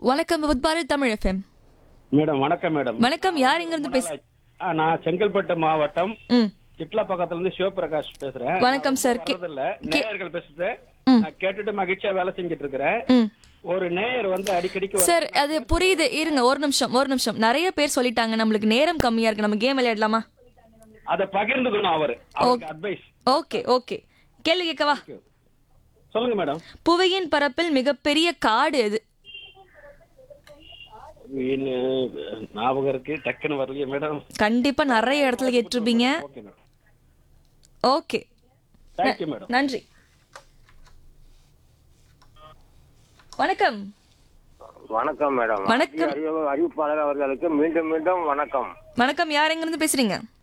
வணக்கம் உத்பாரு Tamil FM madam வணக்கம் மேடம் வணக்கம் யார் எங்க இருந்து பேச ஆ, நான் செங்கல்பட்டு மாவட்டம் ம் சிட்லா பக்கத்துல இருந்து சிவபிரகாஷ் பேசுறேன் வணக்கம் சார் கே- இல்ல நேயர்கள் பேசுறது ம். நான் கேட்டுட்டு மகிழ்ச்சியா வேலை செஞ்சுட்டு இருக்கிறேன் ம் ஒரு நேயர் வந்து அடிக்கடிக்கு வ- சார் அது புரியுது இருங்க ஒரு நிமிஷம் ஒரு நிமிஷம் நிறைய பேர் சொல்லிட்டாங்க நம்மளுக்கு நேரம் கம்மியா இருக்கு நம்ம கேம் விளையாடலாமா அதை பகிர்ந்துக்கணும் அவரு அவருக்கு அட்வைஸ் ஓகே ஓகே கேள்வி கேட்கவா சொல்லுங்க மேடம் புவியின் பரப்பில் மிகப்பெரிய காடு எது இன்னும் ஞாபகம் இருக்கு டக்குன்னு வரலையே மேடம் கண்டிப்பா நிறைய இடத்துல கேட்டிருப்பீங்க okay madam okay thank you madam நன்றி வணக்கம் வணக்கம் மேடம் வணக்கம். அறிவு அறிவிப்பாளர் அவர்களுக்கு மீண்டும் மீண்டும் வணக்கம் வணக்கம் யார் எங்க இருந்து பேசுறீங்க